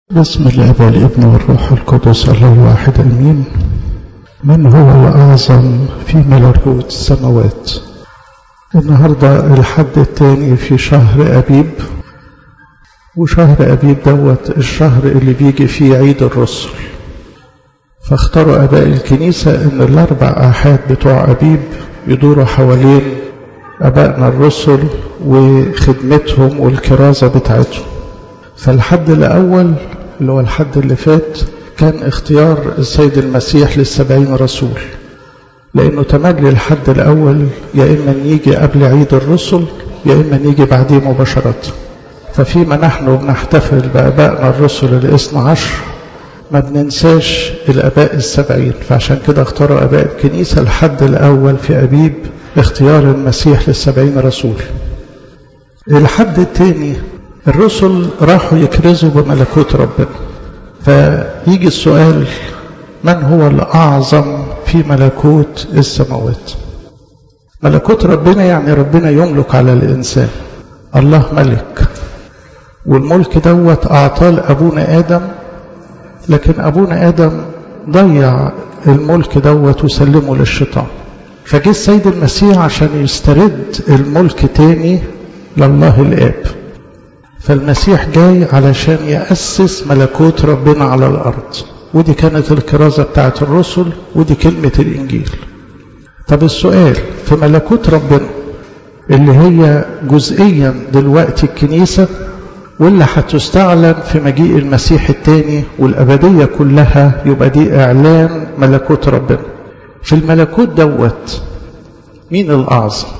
بسم الاب والابن والروح القدس الله واحد امين من هو الاعظم في ملكوت السماوات النهارده الحد الثاني في شهر ابيب وشهر ابيب دوت الشهر اللي بيجي فيه عيد الرسل فاختاروا اباء الكنيسه ان الاربع احاد بتوع ابيب يدوروا حوالين ابائنا الرسل وخدمتهم والكرازه بتاعتهم فالحد الأول اللي هو الحد اللي فات كان اختيار السيد المسيح للسبعين رسول لأنه تملي الحد الأول يا إما يجي قبل عيد الرسل يا إما يجي بعديه مباشرة ففيما نحن بنحتفل بآبائنا الرسل الاثنى عشر ما بننساش الآباء السبعين فعشان كده اختاروا آباء الكنيسة الحد الأول في أبيب اختيار المسيح للسبعين رسول الحد الثاني الرسل راحوا يكرزوا بملكوت ربنا فيجي السؤال من هو الأعظم في ملكوت السماوات ملكوت ربنا يعني ربنا يملك على الإنسان الله ملك والملك دوت أعطاه لأبونا آدم لكن أبونا آدم ضيع الملك دوت وسلمه للشيطان فجه السيد المسيح عشان يسترد الملك تاني لله الآب فالمسيح جاي علشان يأسس ملكوت ربنا على الأرض ودي كانت الكرازة بتاعت الرسل ودي كلمة الإنجيل طب السؤال في ملكوت ربنا اللي هي جزئيا دلوقتي الكنيسة واللي هتستعلن في مجيء المسيح الثاني والأبدية كلها يبقى دي إعلان ملكوت ربنا في الملكوت دوت مين الأعظم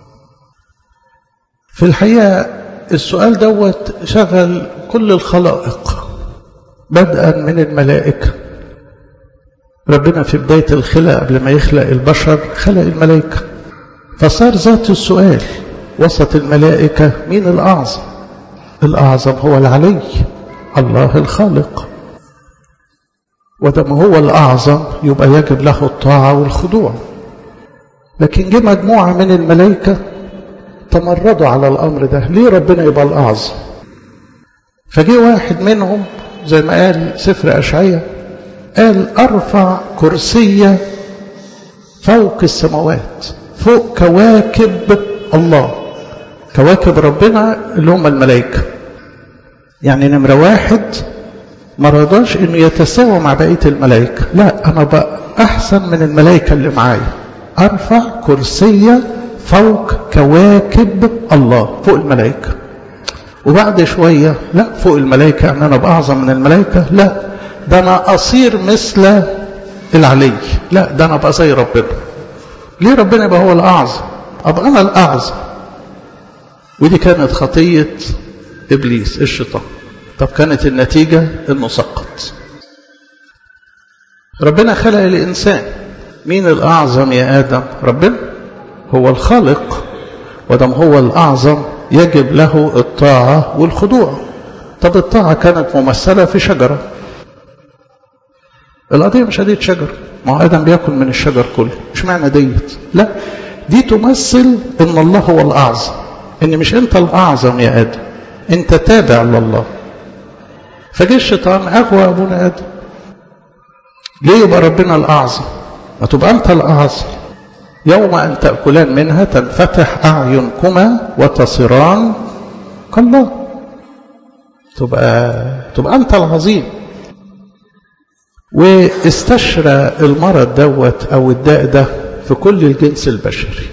في الحقيقة السؤال دوت شغل كل الخلائق بدءا من الملائكة ربنا في بداية الخلق قبل ما يخلق البشر خلق الملائكة فصار ذات السؤال وسط الملائكة مين الأعظم الأعظم هو العلي الله الخالق ودم هو الأعظم يبقى يجب له الطاعة والخضوع لكن جه مجموعة من الملائكة تمردوا على الأمر ده ليه ربنا يبقى الأعظم فجي واحد منهم زي ما قال سفر أشعية قال أرفع كرسية فوق السماوات فوق كواكب الله كواكب ربنا اللي هم الملائكة يعني نمرة واحد ما رضاش انه يتساوى مع بقية الملائكة لا انا بقى احسن من الملائكة اللي معايا ارفع كرسية فوق كواكب الله فوق الملائكة وبعد شوية لا فوق الملائكة يعني أنا بأعظم من الملائكة لا ده أنا أصير مثل العلي لا ده أنا أبقى زي ربنا ليه ربنا يبقى هو الأعظم أبقى أنا الأعظم ودي كانت خطية إبليس الشيطان طب كانت النتيجة إنه سقط ربنا خلق الإنسان مين الأعظم يا آدم ربنا هو الخالق ودم هو الأعظم يجب له الطاعة والخضوع طب الطاعة كانت ممثلة في شجرة القضية مش قضية شجر ما هو آدم بياكل من الشجر كله مش معنى ديت لا دي تمثل ان الله هو الأعظم ان مش انت الأعظم يا آدم انت تابع لله فجه الشيطان أغوى أبونا آدم ليه يبقى ربنا الأعظم ما تبقى أنت الأعظم يوم أن تأكلان منها تنفتح أعينكما وتصيران كالله تبقى تبقى أنت العظيم واستشرى المرض دوت أو الداء ده في كل الجنس البشري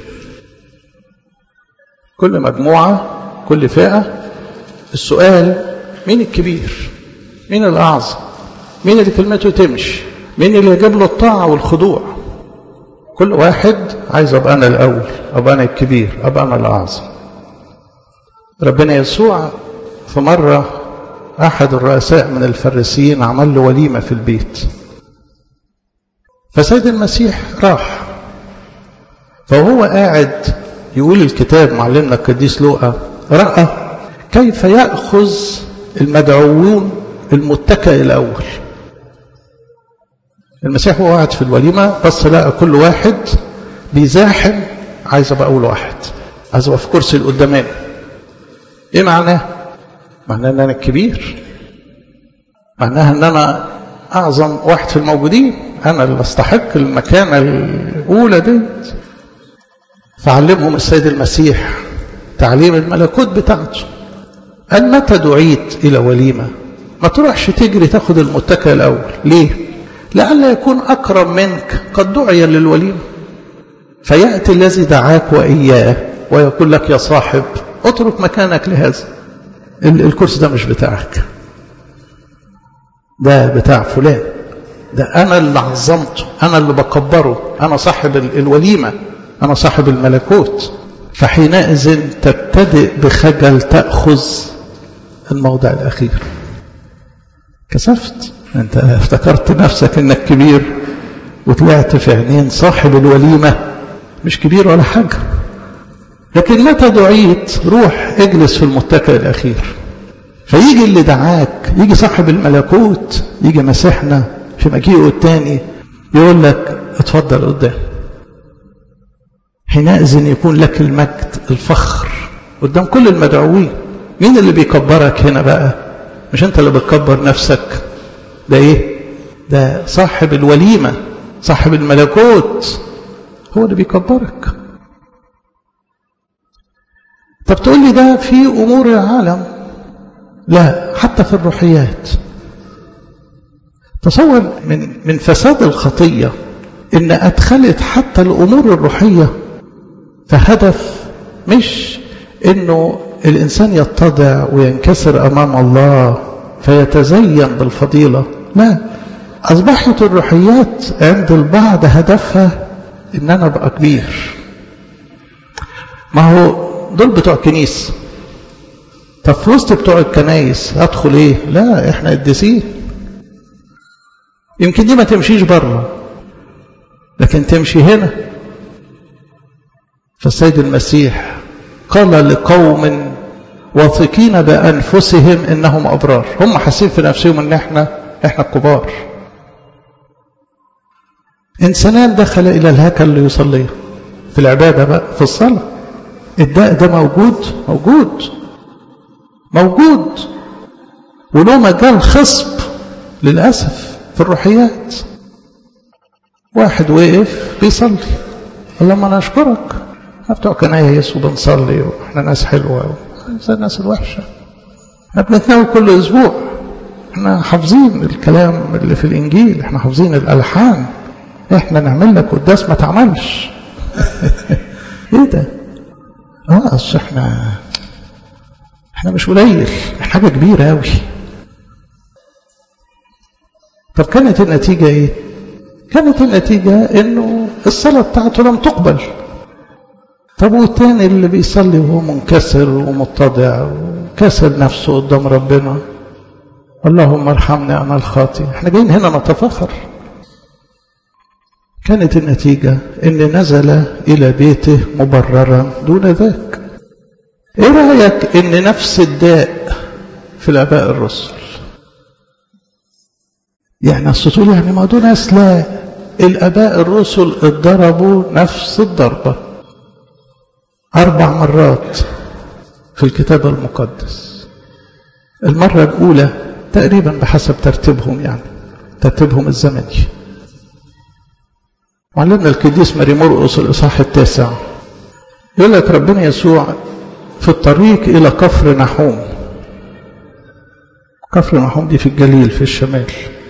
كل مجموعة كل فئة السؤال مين الكبير مين الأعظم مين اللي كلمته تمشي مين اللي يجيب له الطاعة والخضوع كل واحد عايز ابقى انا الاول ابقى انا الكبير ابقى انا الاعظم ربنا يسوع في مره احد الرؤساء من الفريسيين عمل له وليمه في البيت فسيد المسيح راح فهو قاعد يقول الكتاب معلمنا القديس لوقا راى كيف ياخذ المدعوون المتكئ الاول المسيح وهو قاعد في الوليمة بص لقى كل واحد بيزاحم عايز ابقى اول واحد عايز ابقى في كرسي القداماني ايه معناه معناه ان انا الكبير معناها ان انا اعظم واحد في الموجودين انا اللي استحق المكانه الاولى دي فعلمهم السيد المسيح تعليم الملكوت بتاعته قال متى دعيت الى وليمه ما تروحش تجري تاخد المتكئ الاول ليه لئلا يكون اكرم منك قد دعي للوليمه فياتي الذي دعاك واياه ويقول لك يا صاحب اترك مكانك لهذا الكرسي ده مش بتاعك ده بتاع فلان ده أنا اللي عظمته أنا اللي بكبره أنا صاحب الوليمة أنا صاحب الملكوت فحينئذ تبتدئ بخجل تأخذ الموضع الأخير كسفت أنت افتكرت نفسك أنك كبير وطلعت في عينين صاحب الوليمة مش كبير ولا حاجة لكن متى دعيت روح اجلس في المتكئ الأخير فيجي اللي دعاك يجي صاحب الملكوت يجي مسيحنا في مجيئه الثاني يقول لك اتفضل قدام حينئذ يكون لك المجد الفخر قدام كل المدعوين مين اللي بيكبرك هنا بقى مش انت اللي بتكبر نفسك ده ايه ده صاحب الوليمة صاحب الملكوت هو اللي بيكبرك طب تقول لي ده في امور العالم لا حتى في الروحيات تصور من من فساد الخطيه ان ادخلت حتى الامور الروحيه فهدف مش انه الانسان يتضع وينكسر امام الله فيتزين بالفضيله لا اصبحت الروحيات عند البعض هدفها ان انا ابقى كبير ما هو دول بتوع كنيسه طب في وسط بتوع الكنايس ادخل ايه لا احنا قديسين يمكن دي ما تمشيش بره لكن تمشي هنا فالسيد المسيح قال لقوم واثقين بانفسهم انهم ابرار هم حاسين في نفسهم ان احنا احنا الكبار انسانان دخل الى الهيكل ليصلي في العباده بقى في الصلاه الداء ده موجود موجود موجود وله مجال خصب للأسف في الروحيات واحد وقف بيصلي اللهم انا اشكرك بتوع كنايس وبنصلي واحنا ناس حلوه زي الناس الوحشه احنا بنتناول كل اسبوع احنا حافظين الكلام اللي في الانجيل احنا حافظين الالحان احنا نعمل لك قداس ما تعملش ايه ده اه اصل احنا احنا مش قليل احنا حاجه كبيره قوي طب كانت النتيجه ايه كانت النتيجه انه الصلاه بتاعته لم تقبل طب والتاني اللي بيصلي وهو منكسر ومتضع وكسر نفسه قدام ربنا اللهم ارحمني انا الخاطي احنا جايين هنا نتفخر كانت النتيجة ان نزل الى بيته مبررا دون ذاك ايه رأيك ان نفس الداء في الاباء الرسل يعني اصل تقول يعني ما دول ناس لا الاباء الرسل اتضربوا نفس الضربه أربع مرات في الكتاب المقدس المرة الأولى تقريبا بحسب ترتيبهم يعني ترتيبهم الزمني معلمنا القديس ماري مرقس الإصحاح التاسع يقول لك ربنا يسوع في الطريق إلى كفر نحوم كفر نحوم دي في الجليل في الشمال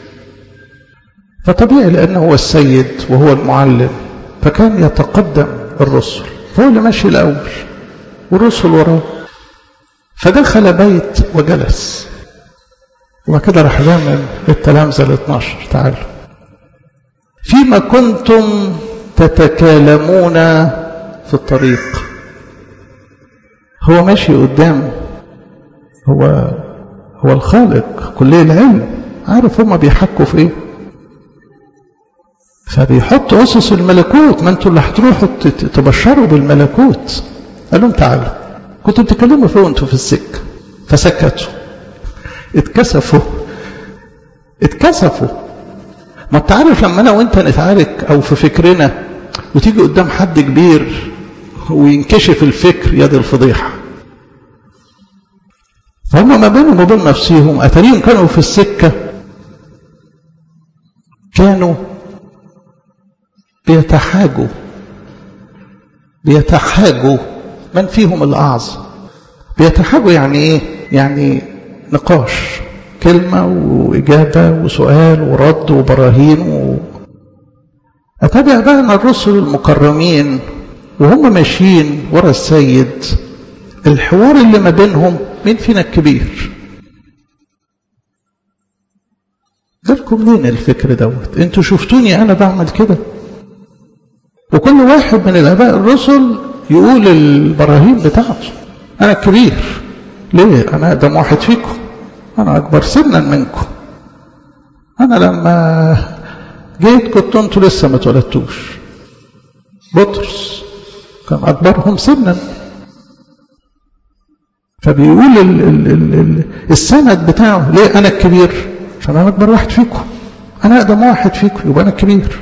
فطبيعي لأنه هو السيد وهو المعلم فكان يتقدم الرسل فهو اللي ماشي الأول والرسل وراه فدخل بيت وجلس وبعد كده راح لامن التلامذة ال 12 تعالوا فيما كنتم تتكالمون في الطريق هو ماشي قدام هو هو الخالق كلية العلم عارف هما بيحكوا في ايه فبيحط أسس الملكوت ما انتوا اللي هتروحوا تبشروا بالملكوت قال لهم تعالوا كنتوا بتتكلموا فيه وانتوا في السكة فسكتوا اتكسفوا اتكسفوا ما انت عارف لما انا وانت نتعارك او في فكرنا وتيجي قدام حد كبير وينكشف الفكر يد الفضيحة فهم ما بينهم وبين نفسهم اتاريهم كانوا في السكة كانوا بيتحاجوا بيتحاجوا من فيهم الأعظم بيتحاجوا يعني إيه يعني نقاش كلمة وإجابة وسؤال ورد وبراهين و... أتابع بقى أن الرسل المكرمين وهم ماشيين ورا السيد الحوار اللي ما بينهم مين فينا الكبير جالكم منين الفكر دوت انتوا شفتوني انا بعمل كده وكل واحد من الاباء الرسل يقول البراهين بتاعته انا الكبير ليه انا اقدم واحد فيكم انا اكبر سنا منكم انا لما جيت كنت انتوا لسه ما اتولدتوش بطرس كان اكبرهم سنا فبيقول ال ال ال ال السند بتاعه ليه انا الكبير عشان انا اكبر واحد فيكم انا اقدم واحد فيكم يبقى انا الكبير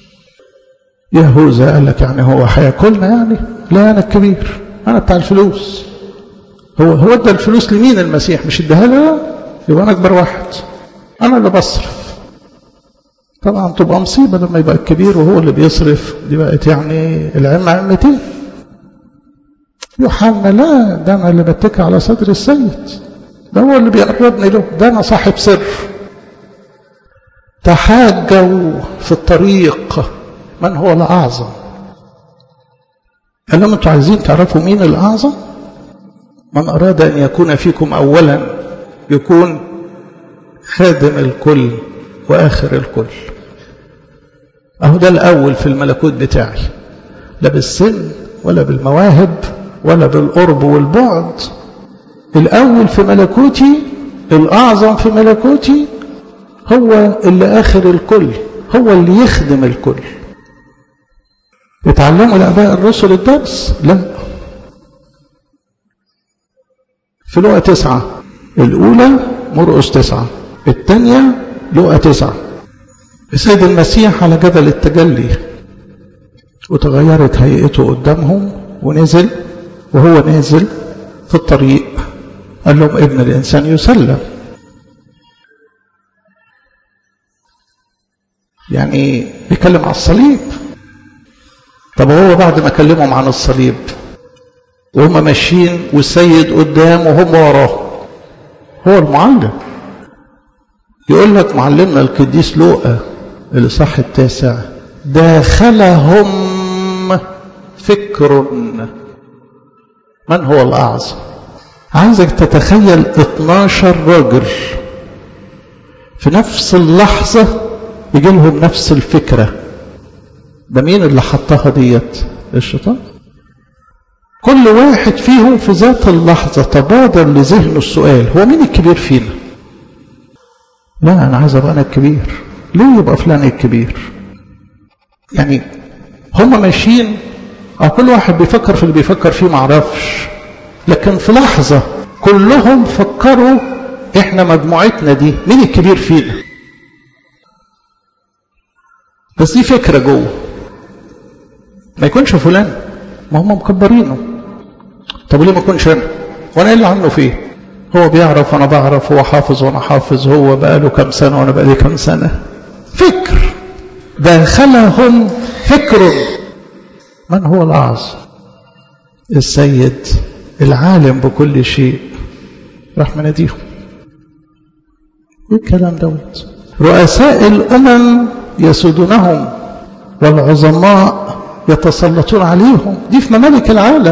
يهوذا قال لك يعني هو هياكلنا يعني لا انا الكبير انا بتاع الفلوس هو هو ادى الفلوس لمين المسيح مش اداها له يبقى انا اكبر واحد انا اللي بصرف طبعا تبقى مصيبه لما يبقى الكبير وهو اللي بيصرف دي بقت يعني العمه عمتين يوحنا لا ده انا اللي بتكي على صدر السيد ده هو اللي بيقربني له ده انا صاحب سر تحاجوا في الطريق من هو الاعظم قال لهم انتوا عايزين تعرفوا مين الاعظم من اراد ان يكون فيكم اولا يكون خادم الكل واخر الكل اهو ده الاول في الملكوت بتاعي لا بالسن ولا بالمواهب ولا بالقرب والبعد الأول في ملكوتي الأعظم في ملكوتي هو اللي آخر الكل هو اللي يخدم الكل اتعلموا الآباء الرسل الدرس لا في لقى تسعة الأولى مرقس تسعة الثانية لقى تسعة السيد المسيح على جبل التجلي وتغيرت هيئته قدامهم ونزل وهو نازل في الطريق قال لهم ابن الإنسان يسلم يعني بيكلم على الصليب طب هو بعد ما كلمهم عن الصليب وهم ماشيين والسيد قدام وهم وراه هو المعلم يقول لك معلمنا القديس لوقا الإصحاح التاسع داخلهم فكر من هو الأعظم عايزك تتخيل 12 راجل في نفس اللحظة يجي لهم نفس الفكرة ده مين اللي حطها ديت الشيطان كل واحد فيهم في ذات اللحظة تبادر لذهنه السؤال هو مين الكبير فينا لا أنا عايز أبقى أنا الكبير ليه يبقى فلان الكبير يعني هم ماشيين أو كل واحد بيفكر في اللي بيفكر فيه معرفش لكن في لحظة كلهم فكروا احنا مجموعتنا دي مين الكبير فينا بس دي فكرة جوه ما يكونش فلان ما هم مكبرينه طب ليه ما يكونش انا وانا ايه اللي عنه فيه هو بيعرف وانا بعرف هو حافظ وانا حافظ هو بقاله كام سنة وانا بقالي كام سنة فكر داخلهم فكر من هو الأعظم السيد العالم بكل شيء راح مناديهم ايه الكلام دوت رؤساء الامم يسودونهم والعظماء يتسلطون عليهم دي في ممالك العالم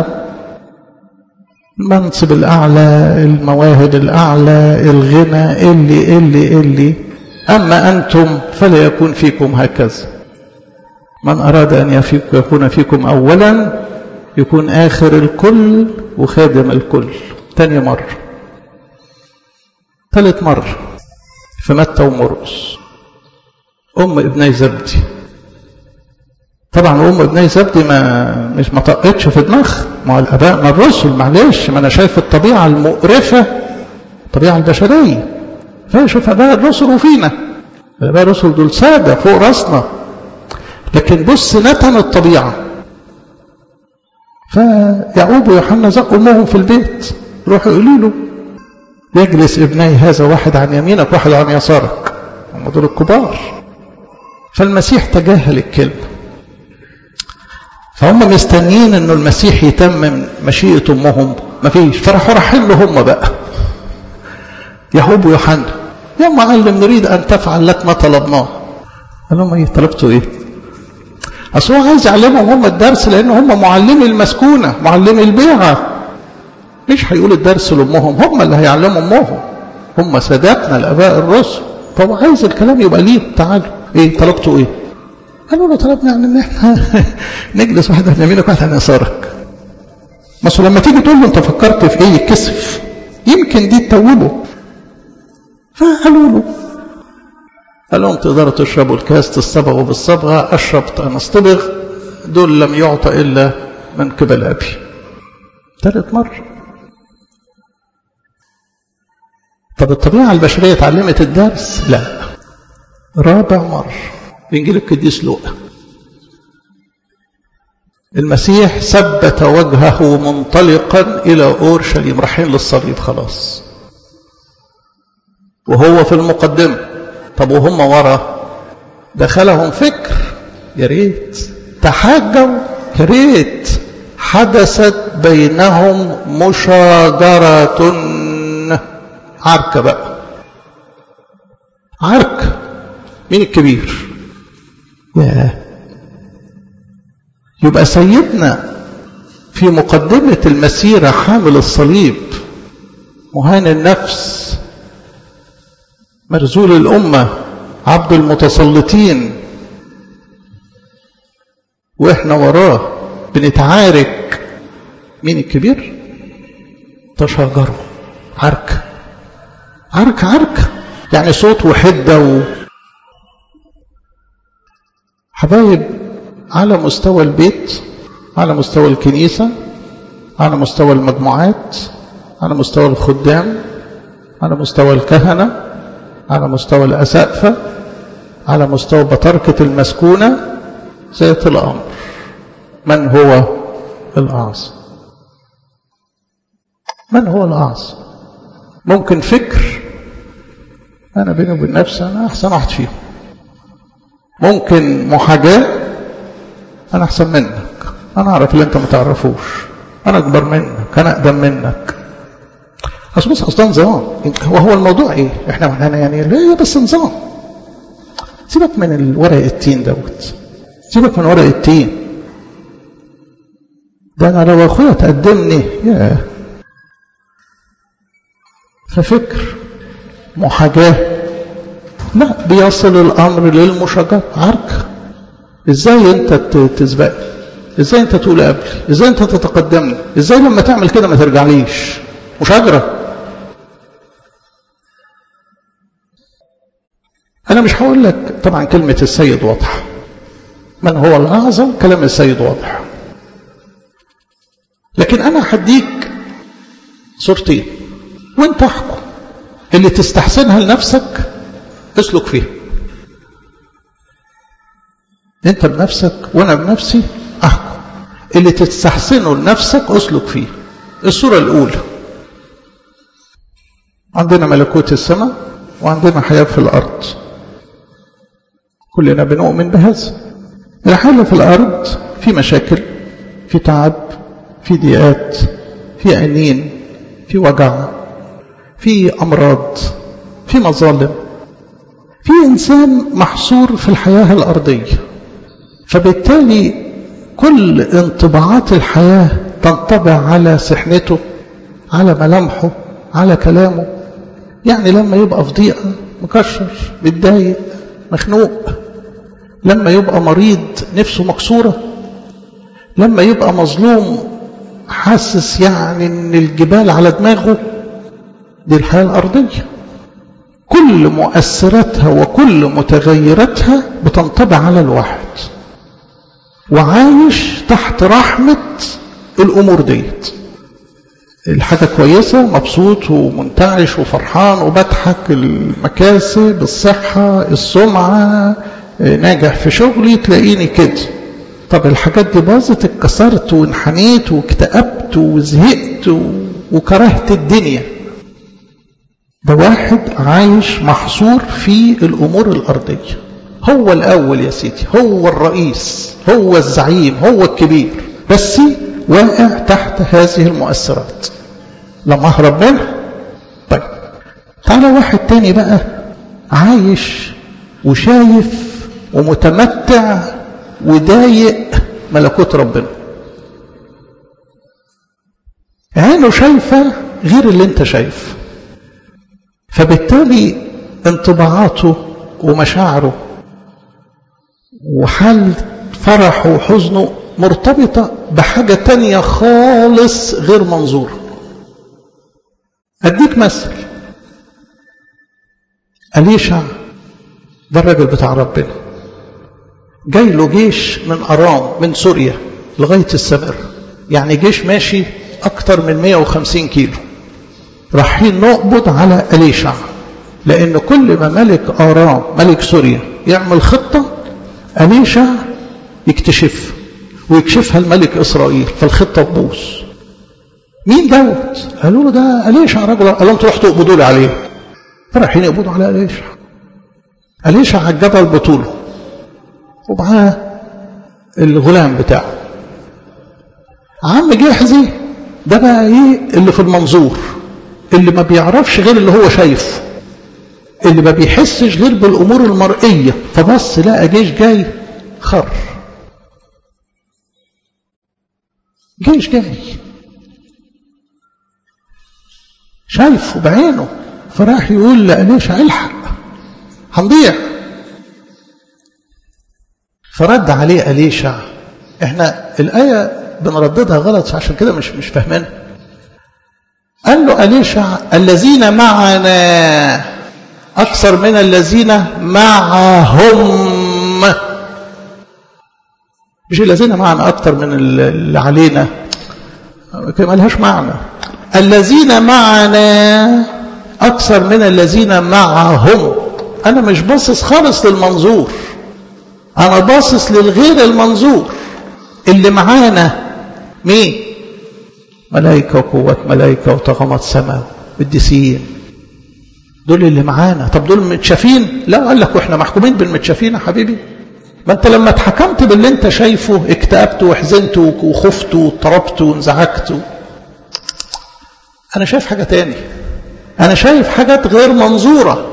المنصب الاعلى المواهب الاعلى الغنى اللي اللي اللي اما انتم فلا يكون فيكم هكذا من اراد ان يكون فيكم اولا يكون آخر الكل وخادم الكل تاني مرة ثالث مرة في متى ومرقس أم ابني زبدي طبعا أم ابني زبدي ما مش ما طقتش في دماغها ما الآباء ما الرسل معلش ما أنا شايف الطبيعة المقرفة الطبيعة البشرية فشوف آباء الرسل وفينا آباء الرسل دول سادة فوق راسنا لكن بص نتن الطبيعه فيعقوب ويوحنا زقوا امهم في البيت روحوا يقولوا له يجلس ابني هذا واحد عن يمينك واحد عن يسارك هم دول الكبار فالمسيح تجاهل الكلمة فهم مستنيين انه المسيح يتمم مشيئة امهم مفيش فراحوا رايحين له هم بقى يعقوب ويوحنا يا معلم نريد ان تفعل لك ما طلبناه قال لهم ايه طلبتوا ايه اصل هو عايز يعلمهم هم الدرس لان هم معلمي المسكونه معلمي البيعه مش هيقول الدرس لامهم هم اللي هيعلموا امهم هم ساداتنا الاباء الرسل فهو عايز الكلام يبقى ليه تعالوا ايه طلبتوا ايه قالوا له طلبنا يعني ان احنا نجلس واحد عن يمينك واحد عن يسارك بس لما تيجي تقول له انت فكرت في ايه يتكسف يمكن دي تتوبه فقالوا له قال لهم تقدروا تشربوا الكاس تصطبغوا بالصبغه اشرب انا اصطبغ دول لم يعطى الا من قبل ابي ثالث مره طب الطبيعه البشريه اتعلمت الدرس لا رابع مره انجيل القديس لوقا المسيح ثبت وجهه منطلقا الى اورشليم رايحين للصليب خلاص وهو في المقدمه طب وهم ورا دخلهم فكر يا ريت تحاجوا يا ريت حدثت بينهم مشاجرة عركة بقى عركة مين الكبير ياه يبقى سيدنا في مقدمة المسيرة حامل الصليب مهان النفس مرزول الأمة عبد المتسلطين وإحنا وراه بنتعارك مين الكبير تشاجروا عركة عركة عركة يعني صوت وحدة و... حبايب على مستوى البيت على مستوى الكنيسة على مستوى المجموعات على مستوى الخدام على مستوى الكهنة على مستوى الأسقفة على مستوى بطركة المسكونة ذات الأمر من هو الأعظم من هو الأعظم ممكن فكر أنا بيني وبين نفسي أنا أحسن واحد فيهم ممكن محاجاة أنا أحسن منك أنا أعرف اللي أنت ما تعرفوش أنا أكبر منك أنا أقدم منك أصل بص أصلا نظام وهو الموضوع إيه؟ إحنا احنا يعني هي بس نظام سيبك من الورق التين دوت سيبك من ورق التين ده أنا لو أخويا تقدمني يا ففكر محاجاة لا بيصل الأمر للمشاجرة عركة إزاي أنت تسبقني إزاي أنت تقول قبلي إزاي أنت تتقدمني إزاي لما تعمل كده ما ترجعليش مشاجرة أنا مش هقول لك طبعا كلمة السيد واضحة من هو الأعظم كلام السيد واضح لكن أنا هديك صورتين وانت احكم اللي تستحسنها لنفسك اسلك فيها انت بنفسك وانا بنفسي احكم اللي تستحسنه لنفسك اسلك فيه الصورة الاولى عندنا ملكوت السماء وعندنا حياة في الارض كلنا بنؤمن بهذا الحياة في الارض في مشاكل في تعب في ضيقات في أنين في وجع في أمراض في مظالم في إنسان محصور في الحياة الأرضية فبالتالي كل انطباعات الحياة تنطبع على سحنته على ملامحه على كلامه يعني لما يبقى في ضيقة مكشر متضايق مخنوق لما يبقى مريض نفسه مكسورة لما يبقى مظلوم حاسس يعني ان الجبال على دماغه دي الحياة الأرضية كل مؤثراتها وكل متغيراتها بتنطبع على الواحد وعايش تحت رحمة الأمور ديت الحاجة كويسة مبسوط ومنتعش وفرحان وبضحك المكاسب الصحة السمعة ناجح في شغلي تلاقيني كده طب الحاجات دي باظت اتكسرت وانحنيت واكتئبت وزهقت وكرهت الدنيا ده واحد عايش محصور في الأمور الأرضية هو الأول يا سيدي هو الرئيس هو الزعيم هو الكبير بس واقع تحت هذه المؤثرات لما أهرب منها طيب تعالى واحد تاني بقى عايش وشايف ومتمتع وضايق ملكوت ربنا عينه شايفة غير اللي انت شايف فبالتالي انطباعاته ومشاعره وحال فرحه وحزنه مرتبطة بحاجة تانية خالص غير منظورة أديك مثل أليشع ده الراجل بتاع ربنا جاي له جيش من أرام من سوريا لغاية السمر يعني جيش ماشي أكتر من 150 كيلو رايحين نقبض على أليشع لأن كل ما ملك آرام ملك سوريا يعمل خطة أليشع يكتشف ويكشفها الملك إسرائيل فالخطة تبوظ مين دوت؟ قالوا له ده أليشع رجل قال لهم تروحوا تقبضوا لي عليه فرايحين يقبضوا على أليشع أليشع على الجبل بطوله ومعاه الغلام بتاعه عم جحزي ده بقى ايه اللي في المنظور اللي ما بيعرفش غير اللي هو شايفه اللي ما بيحسش غير بالامور المرئيه فبص لقى جيش جاي خر جيش جاي شايفه بعينه فراح يقول لأليشع الحق هنضيع فرد عليه أليشع احنا الآية بنرددها غلط عشان كده مش مش فاهمينها قال له أليشع الذين معنا أكثر من الذين معهم مش الذين معنا أكثر من اللي علينا ما لهاش معنى الذين معنا أكثر من الذين معهم أنا مش باصص خالص للمنظور أنا باصص للغير المنظور اللي معانا مين ملائكة وقوات ملائكة وطغمات سماء قديسين دول اللي معانا طب دول متشافين لا قال لك واحنا محكومين بالمتشافين يا حبيبي ما انت لما اتحكمت باللي انت شايفه اكتئبت وحزنت وخفت واضطربت وانزعجت انا شايف حاجة تاني انا شايف حاجات غير منظورة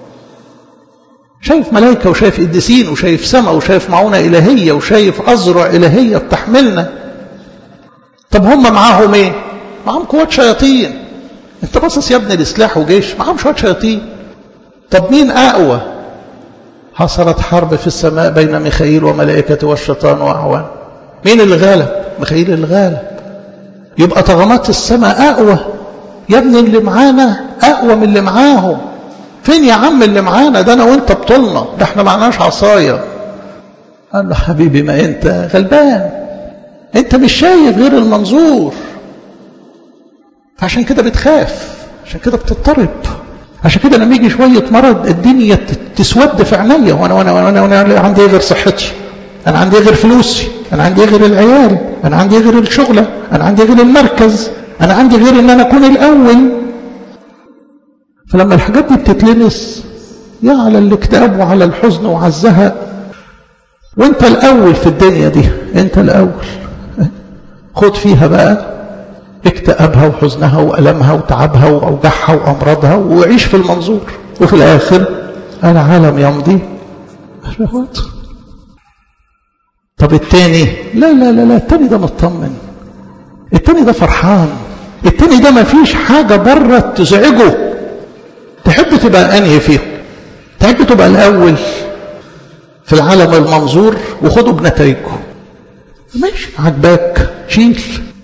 شايف ملائكة وشايف قديسين وشايف سماء وشايف معونة إلهية وشايف أزرع إلهية بتحملنا طب هم معاهم ايه معاهم قوات شياطين انت باصص يا ابني لسلاح وجيش معاهم شويه شياطين طب مين اقوى حصلت حرب في السماء بين ميخائيل وملائكته والشيطان واعوان مين اللي غالب ميخائيل اللي غالب يبقى طغمات السماء اقوى يا ابني اللي معانا اقوى من اللي معاهم فين يا عم اللي معانا ده انا وانت بطولنا ده احنا معناش عصايه قال له حبيبي ما انت غلبان انت مش شايف غير المنظور فعشان كده بتخاف عشان كده بتضطرب عشان كده لما يجي شويه مرض الدنيا تسود في عينيا وانا وانا وانا, وأنا, وأنا عندي غير صحتي انا عندي غير فلوسي انا عندي غير العيال انا عندي غير الشغله انا عندي غير المركز انا عندي غير ان انا اكون الاول فلما الحاجات دي بتتلمس يا على الاكتئاب وعلى الحزن وعلى الزهق وانت الاول في الدنيا دي انت الاول خد فيها بقى اكتئابها وحزنها وألمها وتعبها وأوجاعها وأمراضها وعيش في المنظور وفي الآخر العالم يمضي شهوات طب التاني لا لا لا لا التاني ده مطمن التاني ده فرحان التاني ده ما فيش حاجة بره تزعجه تحب تبقى أنهي فيهم تحب تبقى الأول في العالم المنظور وخده بنتائجه ماشي عجباك شيل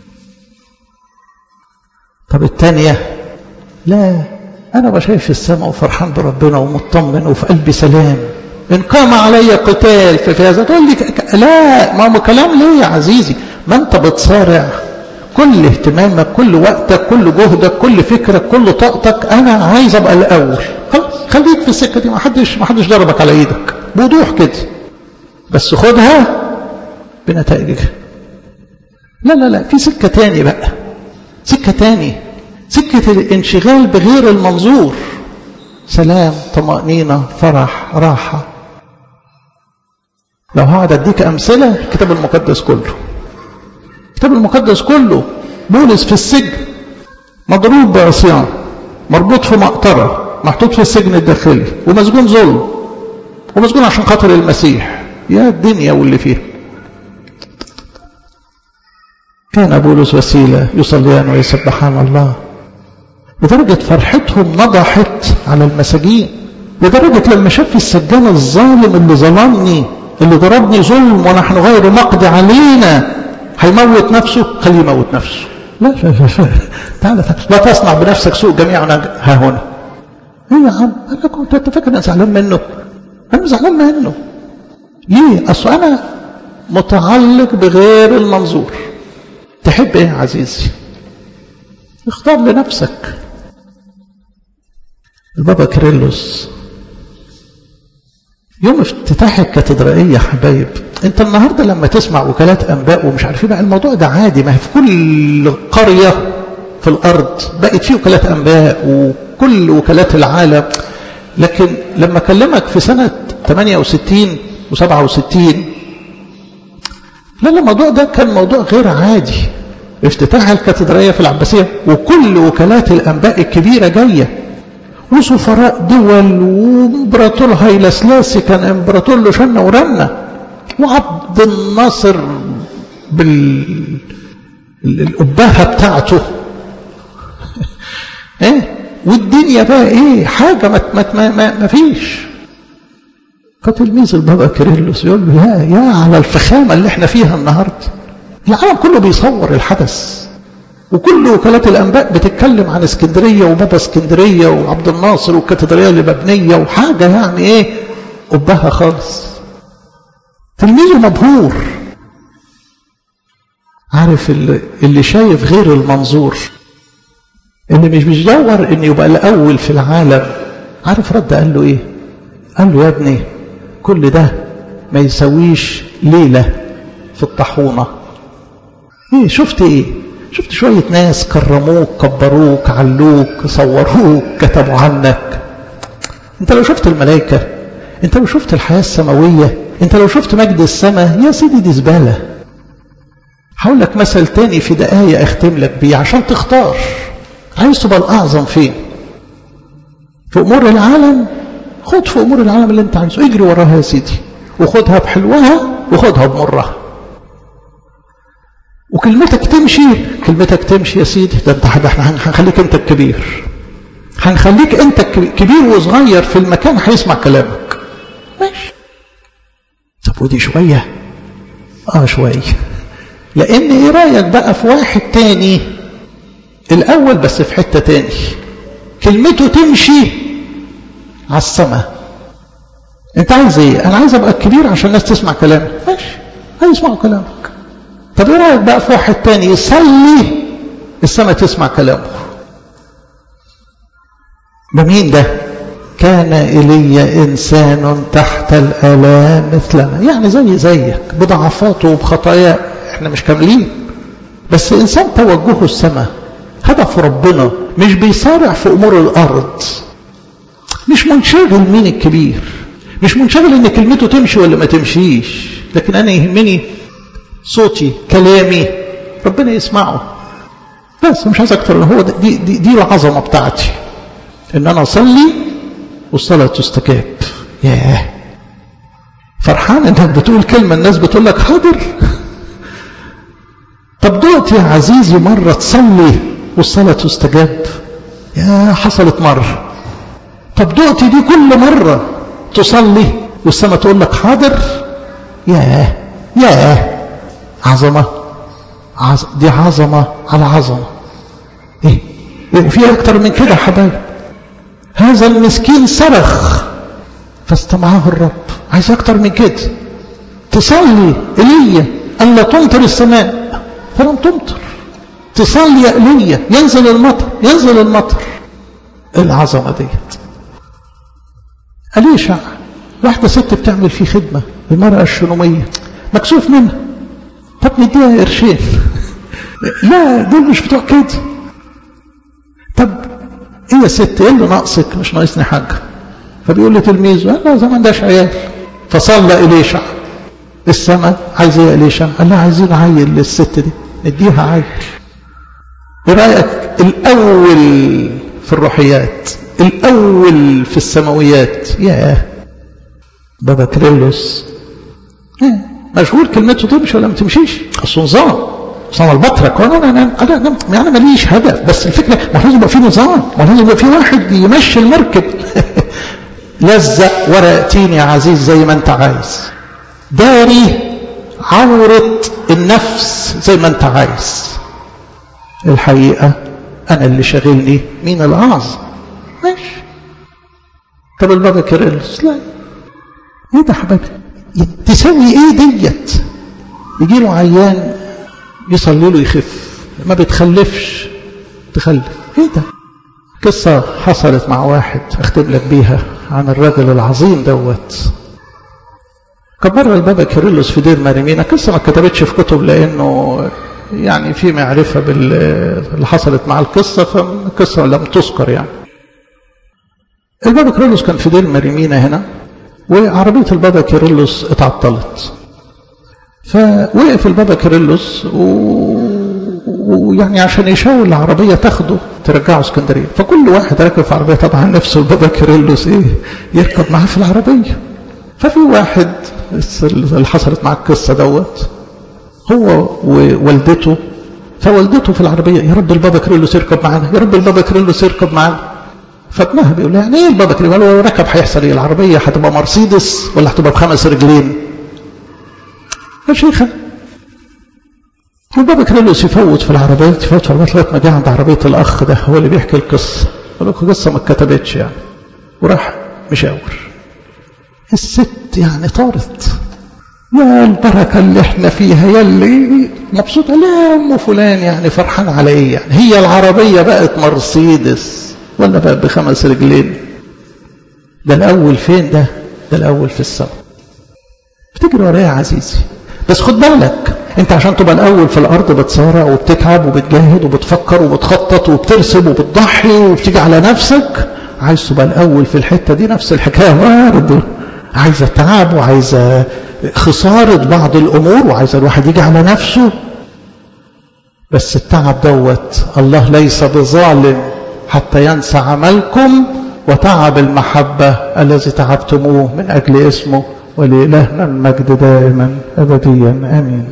طب الثانية لا أنا بشايف السماء وفرحان بربنا ومطمن وفي قلبي سلام إن قام علي قتال في هذا تقول لي لا ما هو كلام ليه يا عزيزي ما أنت بتصارع كل اهتمامك كل وقتك كل جهدك كل فكرك كل طاقتك أنا عايز أبقى الأول خلاص خليك في السكة دي ما حدش ما حدش ضربك على إيدك بوضوح كده بس خدها بنتائجها لا لا لا في سكة تاني بقى سكة تاني سكة الانشغال بغير المنظور سلام طمأنينة فرح راحة لو هقعد اديك امثله الكتاب المقدس كله الكتاب المقدس كله بولس في السجن مضروب بعصيان مربوط في مقطره محطوط في السجن الداخلي ومسجون ظلم ومسجون عشان خاطر المسيح يا الدنيا واللي فيها كان بولس وسيله يصليان ويسبحان الله لدرجه فرحتهم نضحت على المساجين لدرجه لما شاف السجان الظالم اللي ظلمني اللي ضربني ظلم ونحن غير مقضي علينا هيموت نفسه خليه يموت نفسه لا لا لا تعالى لا تصنع بنفسك سوء جميعنا ها هنا ايه يا عم انا كنت انت فاكر انا زعلان منه انا زعلان منه ليه اصل انا متعلق بغير المنظور تحب ايه يا عزيزي اختار لنفسك البابا كيرلس يوم افتتاح الكاتدرائية يا حبايب انت النهاردة لما تسمع وكالات انباء ومش عارفين بقى الموضوع ده عادي ما هي في كل قرية في الارض بقت في وكالات انباء وكل وكالات العالم لكن لما اكلمك في سنة 68 و67 لا الموضوع ده كان موضوع غير عادي افتتاح الكاتدرائية في العباسية وكل وكالات الانباء الكبيرة جاية وسفراء دول وامبراطور هايلا سلاسي كان امبراطور له شنة ورنة وعبد الناصر بالأباهة بتاعته ايه والدنيا بقى ايه حاجة ما, ما, ما, ما فيش فتلميذ البابا كيرلس يقول له يا يا على الفخامة اللي احنا فيها النهاردة العالم كله بيصور الحدث وكل وكالات الانباء بتتكلم عن اسكندريه وبابا اسكندريه وعبد الناصر والكاتدرائيه اللي مبنيه وحاجه يعني ايه قبها خالص تلميذه مبهور عارف اللي, اللي شايف غير المنظور اللي مش بيدور ان يبقى الاول في العالم عارف رد قال له ايه قال له يا ابني كل ده ما يسويش ليله في الطاحونه ايه شفت ايه شفت شوية ناس كرموك كبروك علوك صوروك كتبوا عنك انت لو شفت الملائكة انت لو شفت الحياة السماوية انت لو شفت مجد السماء يا سيدي دي زبالة هقول لك مثل تاني في دقايق اختم لك بيه عشان تختار عايز تبقى الاعظم فين في امور العالم خد في امور العالم اللي انت عايزه اجري وراها يا سيدي وخدها بحلوها وخدها بمرها وكلمتك تمشي كلمتك تمشي يا سيدي ده انت احنا هنخليك انت الكبير هنخليك انت كبير وصغير في المكان هيسمع كلامك ماشي طب ودي شوية اه شوية لان ايه رايك بقى في واحد تاني الاول بس في حتة تاني كلمته تمشي على السماء انت عايز ايه انا عايز ابقى الكبير عشان الناس تسمع كلامي ماشي هيسمعوا كلامك طب ايه رايك بقى في واحد تاني يصلي السماء تسمع كلامه ده مين ده كان إلي إنسان تحت الآلام مثلنا يعني زي زيك بضعفاته وبخطاياه احنا مش كاملين بس إنسان توجهه السماء هدف ربنا مش بيصارع في أمور الأرض مش منشغل مين الكبير مش منشغل ان كلمته تمشي ولا ما تمشيش لكن انا يهمني صوتي كلامي ربنا يسمعه بس مش عايز اكتر هو دي, دي, دي العظمه بتاعتي ان انا اصلي والصلاه تستجاب ياه فرحان انك بتقول كلمه الناس بتقول لك حاضر طب دوت يا عزيزي مره تصلي والصلاه تستجاب يا حصلت مره طب دوت دي كل مره تصلي والسماء تقول لك حاضر ياه ياه عظمة عظ... دي عظمة على عظمة ايه وفي اكتر من كده حبايب هذا المسكين صرخ فاستمعه الرب عايز اكتر من كده تصلي ايليا الا تمطر السماء فلم تمطر تصلي يا ايليا ينزل المطر ينزل المطر العظمه ديت أليشع واحدة ست بتعمل فيه خدمة المرأة الشنومية مكسوف منها طب نديها قرشين لا دول مش بتوع كده طب ايه يا ست ايه اللي ناقصك مش ناقصني حاجة فبيقول لتلميذه لا زي ما عندهاش عيال فصلى إليشع السماء عايز ايه اليشا قال لها عايزين عيل للست دي نديها عيل ايه رايك الاول في الروحيات الاول في السماويات ياه بابا كريلوس مشغول كلمته تمشي ولا ما تمشيش اصل نظام نظام البطرك وانا انا انا انا يعني ماليش هدف بس الفكره ما لازم يبقى في نظام ما لازم يبقى في واحد يمشي المركب لزق ورق تين يا عزيز زي ما انت عايز داري عورة النفس زي ما انت عايز الحقيقة انا اللي شاغلني مين الاعظم ماشي طب البابا كيرلس لا ايه ده حبايبي تسوي ايه ديت يجي له عيان يصلي له يخف ما بتخلفش تخلف ايه ده قصة حصلت مع واحد اختم لك بيها عن الرجل العظيم دوت كان مرة البابا كيرلس في دير مريمينا قصة ما كتبتش في كتب لأنه يعني في معرفة باللي حصلت مع القصة فالقصة لم تذكر يعني البابا كيرلس كان في دير مريمينا هنا وعربية البابا كيرلس اتعطلت فوقف البابا كيرلس ويعني عشان يشاور العربية تاخده ترجعه اسكندرية فكل واحد راكب في عربية طبعا نفسه البابا كيرلس ايه يركب معاه في العربية ففي واحد اللي حصلت معاه القصة دوت هو ووالدته فوالدته في العربية يا رب البابا كيرلس يركب معانا يا رب البابا كيرلس يركب معانا فابنها بيقول يعني ايه البابا كيرلس لو ركب هيحصل ايه العربية هتبقى مرسيدس ولا هتبقى بخمس رجلين يا شيخة البابا كيرلس يفوت في العربية يفوت في العربية لغاية ما جه عند عربية الأخ ده هو اللي بيحكي القصة قال لكم قصة ما اتكتبتش يعني وراح مشاور الست يعني طارت يا البركة اللي احنا فيها يا اللي مبسوطة لا أم فلان يعني فرحان على ايه يعني هي العربية بقت مرسيدس ولا بقت بخمس رجلين ده الأول فين ده ده الأول في السماء بتجري ورايا يا عزيزي بس خد بالك انت عشان تبقى الاول في الارض بتصارع وبتتعب وبتجاهد وبتفكر وبتخطط وبترسم وبتضحي وبتيجي على نفسك عايز تبقى الاول في الحته دي نفس الحكايه برضه عايزه تعب وعايزه خساره بعض الامور وعايزه الواحد يجي على نفسه بس التعب دوت الله ليس بظالم حتى ينسى عملكم وتعب المحبه الذي تعبتموه من اجل اسمه ولإلهنا المجد دائما أبديا آمين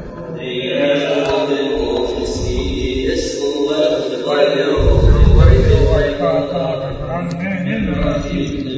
Amen.